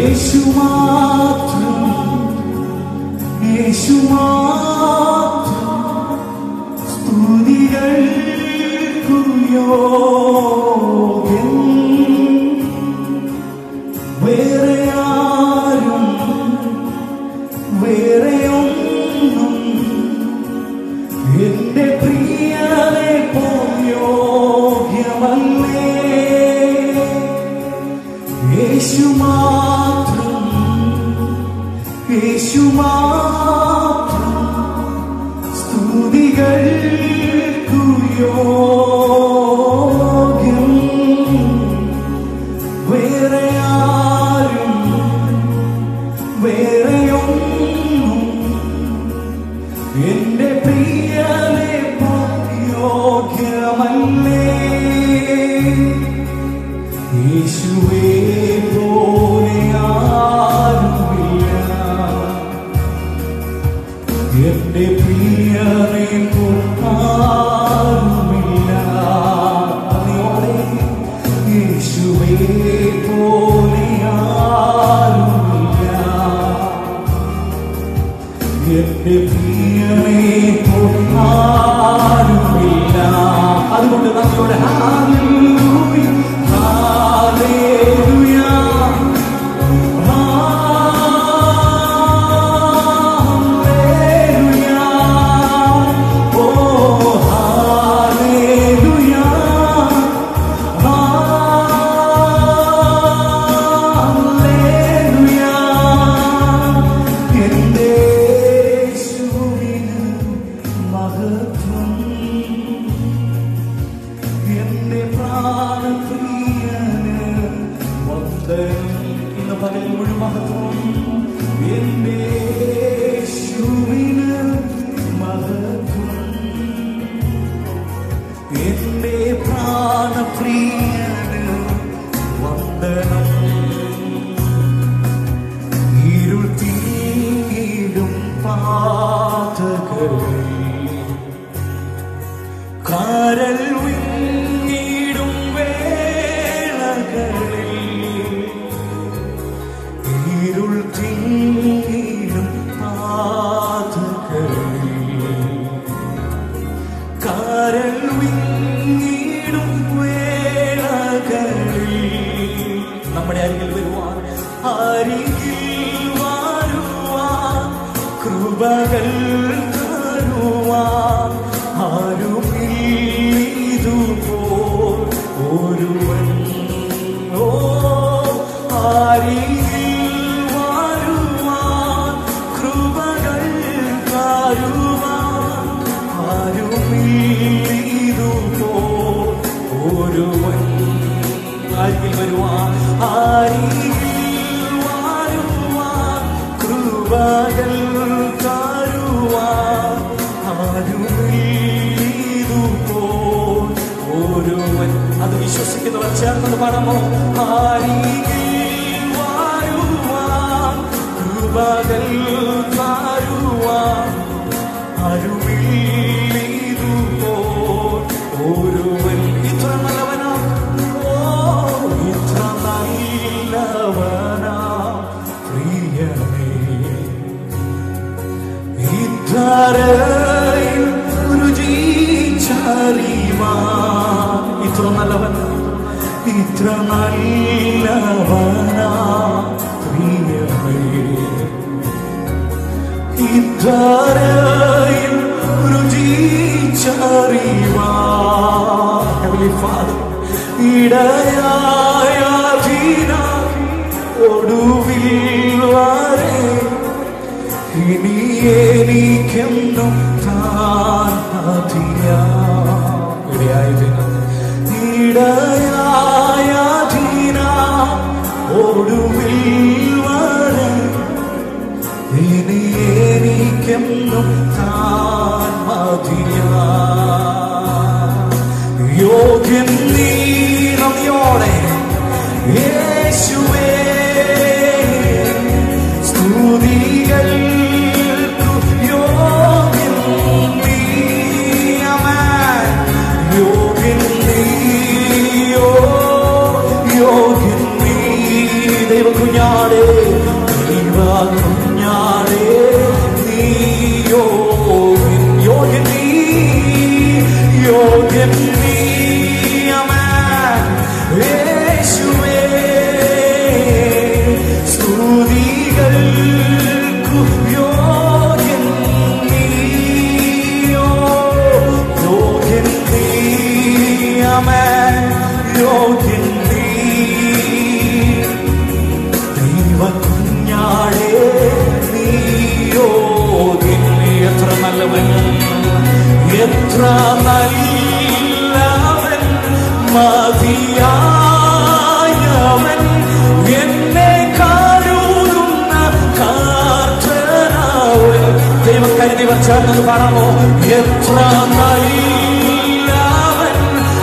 യേശു മാത്രം യേശു മാത്രം സ്തുതികൾക്കു യോഗ്യൻ വേറെ ആരും വേറെ ഒന്നും എന്റെ പ്രിയനെ പോയോഗ്യമല്ലേ യേശു മാത്രം യേശു മാത്രം സ്തുതികൾക്കു യോഗ്യം വേറെ ആരും വേറെയൊന്നും എന്റെ പ്രിയനെ യോഗ്യമല്ലേ യേശുവേ പോലെ ആരുമില്ല എന്റെ പ്രിയനെ ആരുമില്ല അതിയോടെ യേശുവേ പോലെ ആരുമില്ല എന്റെ പ്രിയനെ ആരുമില്ല അതുകൊണ്ട് നമ്മളുടെ hallelujah hallelujah hallelujah oh hallelujah hallelujah എന്റെ യേശുവിന് മഹത്വം എന്റെ പ്രാണപ്രിയന് വന്ദനം ഇന്ന് പകൽ മുഴുവൻ മഹത്വം എന്റെ യേശുവിന് മഹത്വം എന്റെ പ്രാണപ്രിയന് വന്ദനം ഇരുൾ തീരും പാതകളിൽ കാരൽ വിങ്ങിടും വേളകളിൽ ഇരുൾ തീരും പാതകളിൽ കാരൽ വിങ്ങിടും വേളകളിൽ നമ്മുടെ അരികിൽ വരുവാൻ അരികിൽ വരുവാൻ കൃപകൾ തരുവാൻ ആരുമില്ലിതുപോൽ ഒരുവൻ ഓ അരികിൽ വരുവാൻ കൃപകൾ തരുവാൻ ആരുമില്ലിതുപോൽ ഒരുവൻ അരികിൽ വരുവാൻ അരികിൽ വരുവാൻ കൃപകൾ തരുവാൻ ആരുമില്ലിതുപോൽ ഒരുവൻ അത് വിശ്വസിക്കുന്നവർ ചേർന്നത് പാടാമോ അരികിൽ വരുവാൻ കൃപകൾ തരുവാൻ അരുമില്ലിതുപോൽ ഒരുവൻ ഇത്ര നല്ലവനാ ഓ ഇത്ര നല്ലവനാ പ്രിയനേ ഇത്രയും രുചിച്ചറിവാൻ ഇത്ര നല്ലവൻ ഇത്ര നല്ലവനാ പ്രിയമേ ഇത്രയും രുചിച്ചറിവാൻ Heavenly Father, ഇടയായ ദിനം ഒടുവിൽ വരെ ഇനി എനിക്കെന്നും താൻ മതിയായതിനും ഇടയായ ദിനം ഒടുവിൽ വരെ ഇനി എനിക്കെന്നും താൻ മതിയാ യോഗ്യൻ നീറമിയോടെ യേശുവേ സ്തുതികൾ യോഗ്യൻ നീ അമേൻ യോഗ്യൻ നീയോ യോഗ്യൻ നീ ദൈവ കുഞ്ഞാടേ ചേർന്നത് പാടാമോ എത്ര നല്ലവൻ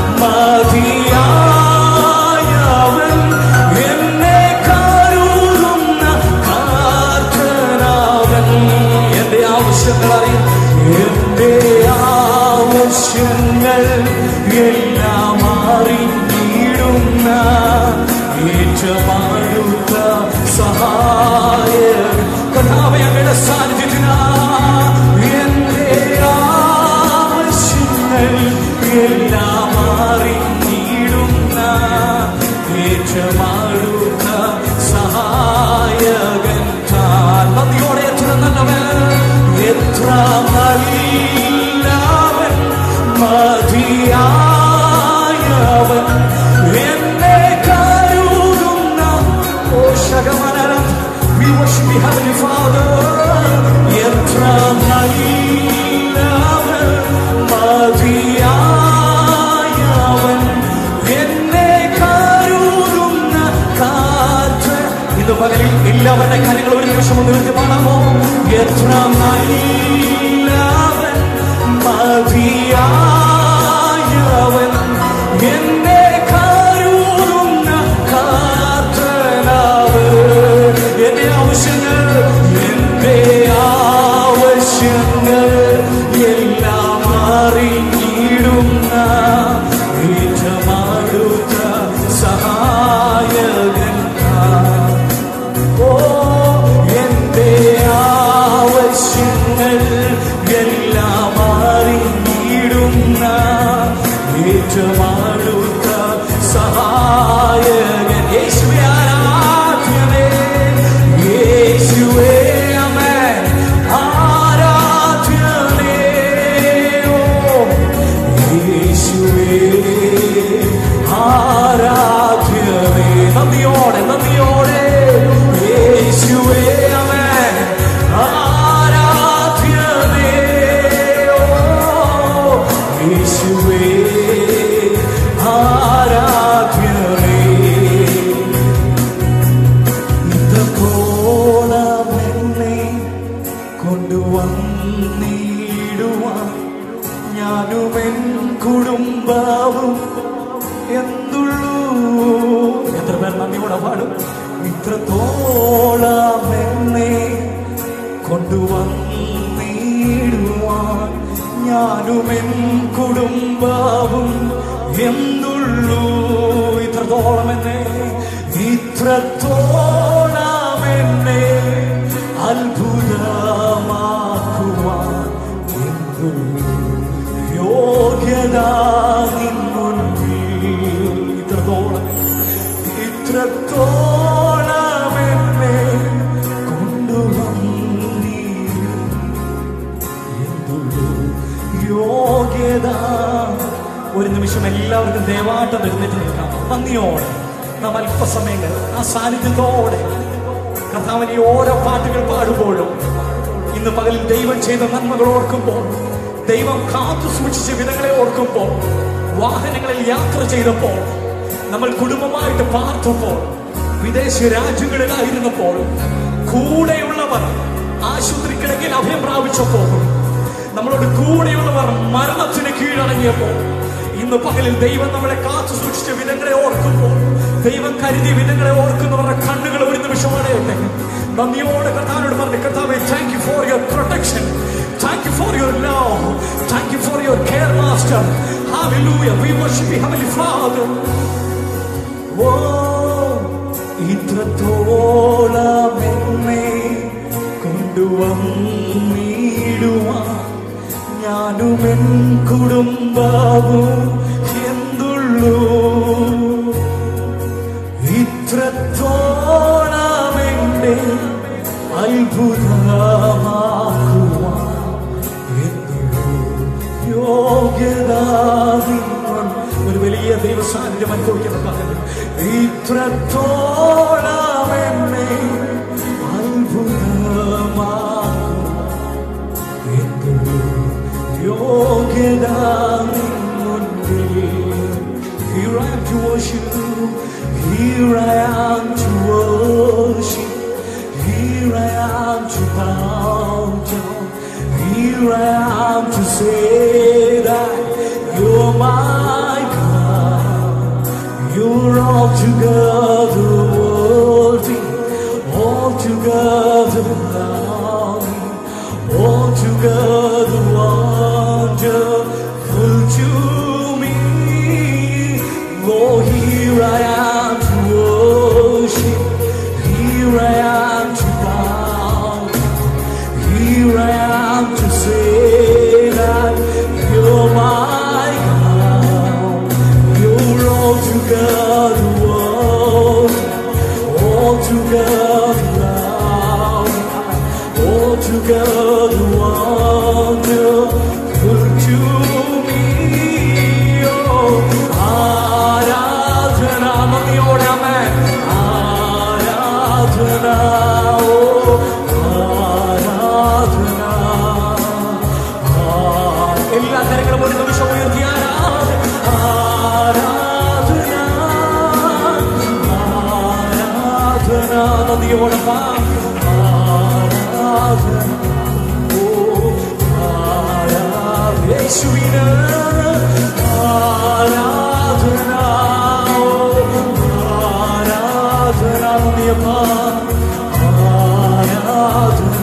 മതിയായവൻ എന്നെ കരുതുന്ന കാറ്റനാവൻ എന്റെ ആവശ്യങ്ങൾ അറിയാം എന്റെ ആവശ്യങ്ങൾ എല്ലാം അറിഞ്ഞിടുന്ന ഏറ്റമാടുത്ത സഹായകൻ കഥാവെ അങ്ങയുടെ സാന്നിധ്യത്തിനാ എന്റെ ആവശ്യങ്ങൾ എല്ലാം അറിഞ്ഞിടുന്ന ഏറ്റമാടുത്ത സഹായകൻ താൻ നന്ദിയോടെ എത്ര നല്ലവൻ എത്ര നല്ലവൻ മതിയായവൻ എന്നെ കരുതുന്ന പോഷകമനരം We worship you, Heavenly Father. എത്ര നല്ലവൻ മതിയായവൻ എന്നെ കരുതുന്ന കാറ്റ് ഇന്ന് പകലിൽ എല്ലാവരുടെ കാര്യങ്ങൾ ഒരു നിമിഷം ഒന്ന് നിർത്തി പാടാമോ എത്ര നല്ലവൻ മതിയായവൻ എന്നെ കരുതുന്ന കാറ്റനാവ് എന്റെ ആവശ്യങ്ങൾ എന്റെ ആവശ്യങ്ങൾ എല്ലാം അറിഞ്ഞിടുന്ന ഏറ്റമാടുത്ത സഹായകൻ താൻ. ഓ എന്റെ ആവശ്യങ്ങൾ എല്ലാം അറിഞ്ഞിടുന്ന ഏറ്റമാടുത്ത സഹായകൻ യേശുവേ ആരാധ്യമേ യേശുവേ അമേൻ ആരാധ്യമേ ഓ യേശുവേ ആരാധ്യമേ നന്ദിയോടെ നന്ദിയോടെ യേശുവേ അമേൻ ആരാധ്യമേ ഓ യേശുവേ ആരാധ്യമേ ഇത്രത്തോളം എന്നെ കൊണ്ടുവന്നിടുവാൻ ഞാനും എൻ കുടുംബവും എന്തുള്ളൂ എത്ര പേർ നന്ദിയോടെ പാടും ഇത്രത്തോളം എന്നെ കൊണ്ടുവന്നിടുവാൻ ഞാനും എൻ കുടുംബവും എന്തുള്ളൂ ഇത്രത്തോളം എന്നെ ഇത്രത്തോളം എന്നെ അത്ഭുതമാക്കുവാൻ എന്തുള്ളൂ യോഗ്യത നിന്നുള്ളിൽ ഇത്രത്തോളം ഇത്രത്തോളം എന്നെ കൊണ്ടുവന്നീ എന്തുള്ളൂ യോഗ്യത ഒരു നിമിഷം എല്ലാവർക്കും ദേവാട്ടം എഴുന്നേറ്റ് നിൽക്കാം നന്ദിയോടെ നാം അല്പസമയങ്ങൾ ആ സാന്നിധ്യത്തോടെ കർത്താവിന് ഈ ഓരോ പാട്ടുകൾ പാടുമ്പോഴും ഇന്ന് പകലിൽ ദൈവം ചെയ്ത നന്മകൾ ഓർക്കുമ്പോൾ ദൈവം കാത്തു സൂക്ഷിച്ച വിധങ്ങളെ ഓർക്കുമ്പോൾ വാഹനങ്ങളിൽ യാത്ര ചെയ്തപ്പോൾ നമ്മൾ കുടുംബമായിട്ട് പാർത്തപ്പോൾ വിദേശ രാജ്യങ്ങളിലായിരുന്നപ്പോൾ കൂടെയുള്ളവർ ആശുപത്രി കിടക്കിൽ അഭയം പ്രാപിച്ചപ്പോൾ നമ്മളോട് കൂടെയുള്ളവർ മരണത്തിന് കീഴടങ്ങിയപ്പോൾ ഇന്ന് പകലിൽ ദൈവം നമ്മളെ കാത്തു സൂക്ഷിച്ച വിധങ്ങളെ ഓർക്കുമ്പോൾ ദൈവം കരുതിയ വിധങ്ങളെ ഓർക്കുന്നവരുടെ കണ്ണുകൾ ഒരു നിമിഷം അടയട്ടെ നന്ദിയോടെ കർത്താവിനോട് പറഞ്ഞു കർത്താവെ thank you for your protection thank you for your love thank you for your care master Hallelujah. We worship you, Heavenly Father. ഓ ഇത്രത്തോളം എന്നെ കൊണ്ടുവന്നിടുവാൻ ഞാനും എൻ കുടുംബവും എന്തുള്ളൂ ഇത്രത്തോളം എന്നെ അത്ഭുതമാക്കുവാൻ എന്തുള്ളൂ യോഗ്യത നിന്നുൾ ഒരു വലിയ ദൈവ സാന്നിധ്യം അനുഭവിക്കുന്ന പകൽ ഇത്രത്തോളം എന്നെ അത്ഭുതമാക്കുവാൻ എന്തുള്ളൂ യോഗ്യത നിന്നുള്ളിൽ Here I am to worship you. Here I am to worship. Here I am to bow down. Here here I am to say that you're my God. You're altogether worthy, altogether lovely, altogether wonderful to me. Lord, here I am to worship, here I am to bow. Here I am to say that you're my God. You're altogether worthy, altogether loud, altogether wonderful to me. Oh, ആരാധന നന്ദിയോടെ ആമേൻ. ആരാധന ഓ ആരാധന ആ, എല്ലാ കരങ്ങളും ഒരു നിമിഷം ഉയർത്തി ആരാധന ആരാധന ആരാധന നദിയോടൊപ്പം ആരാധന ഓ ആരാധന യേശുവിന് ആരാധന ഓ ആരാധന നദിയപ്പം ആരാധന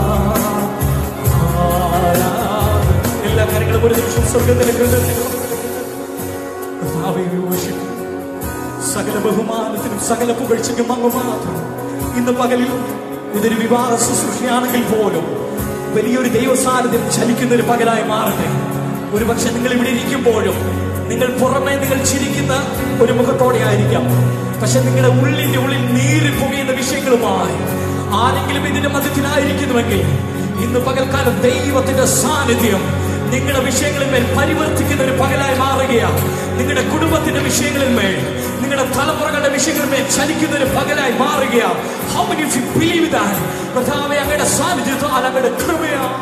ആരാധന. എല്ലാ കാര്യങ്ങളും ഒരു നിമിഷം സ്വർഗത്തിലേക്ക് ഉയർത്തിക്കോ. കർത്താവേ, we worship you. സകല ബഹുമാനത്തിനും സകല പുകഴ്ചയ്ക്കും അങ്ങ് മാത്രം ഇന്ന് പകലിൽ ഇതൊരു വിവാഹ ശുശ്രൂഷയാണെങ്കിൽ പോലും വലിയൊരു ദൈവസാന്നിധ്യം ചലിക്കുന്ന ഒരു പകലായി മാറട്ടെ ഒരു പക്ഷെ നിങ്ങൾ ഇവിടെ ഇരിക്കുമ്പോഴും നിങ്ങൾ പുറമെ നിങ്ങൾ ചിരിക്കുന്ന ഒരു മുഖത്തോടെ ആയിരിക്കാം പക്ഷെ നിങ്ങളുടെ ഉള്ളിന്റെ ഉള്ളിൽ നീറി പുകയുന്ന വിഷയങ്ങളുമായി ആരെങ്കിലും ഇതിന്റെ മധ്യത്തിലായിരിക്കുന്നുവെങ്കിൽ ഇന്ന് പകൽക്കാലം ദൈവത്തിന്റെ സാന്നിധ്യം നിങ്ങളുടെ വിഷയങ്ങളിൽ മേൽ പരിവർത്തിക്കുന്ന ഒരു പകലായി മാറുകയാണ് നിങ്ങളുടെ കുടുംബത്തിന്റെ വിഷയങ്ങളിൽ മേൽ നിങ്ങളുടെ തലമുറകളുടെ വിഷയങ്ങളിൽ മേൽ ചലിക്കുന്ന ഒരു പകലായി മാറുകയാണ് how many of you believe that കർത്താവേ അങ്ങയുടെ സാന്നിധ്യത്താൽ അങ്ങയുടെ കൃപയാണ്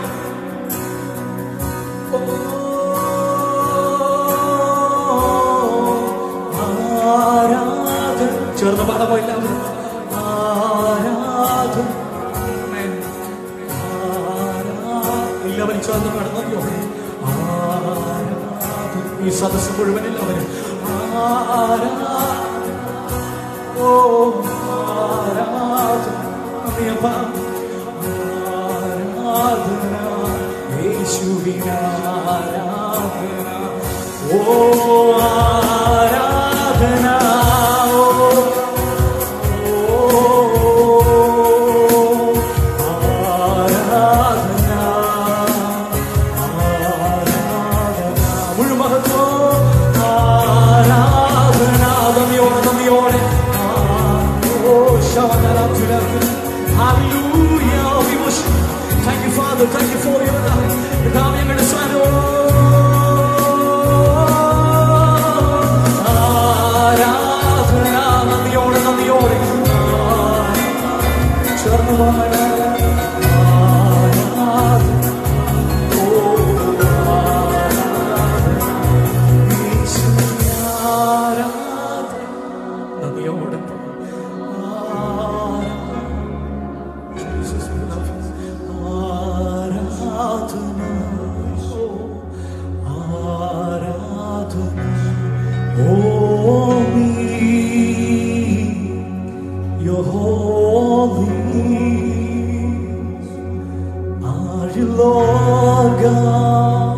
ആരാധന ചേർന്ന് പാടാമോ എല്ലാവരും ആരാധന Amen. എല്ലാവരും ചേർന്ന് കടന്നോ ഈ സദസ് മുഴുവൻ എല്ലാവരും ആരാധന. ഓ ആരാധന. നന്ദിയപ്പ. ആരാധന. യേശുവിന് ആരാധന. ഓ ആരാധന ഓ Hallelujah, we worship. Thank you, Father. Thank you for your love. കർത്താവേ, ഞങ്ങളുടെ സ്വാധീനം. ആരാധന നന്ദിയോടെ നന്ദിയോടെ ചേർന്ന് പാടാം. ആരാധന. ഓ, ആരാധന. യേശുവേ, ആരാധന. നന്ദിയോടെ ആരാധന. Jesus, we love you. ആരാധന. ഓ, ആരാധന. Oh, me, you're holy. Are you Lord God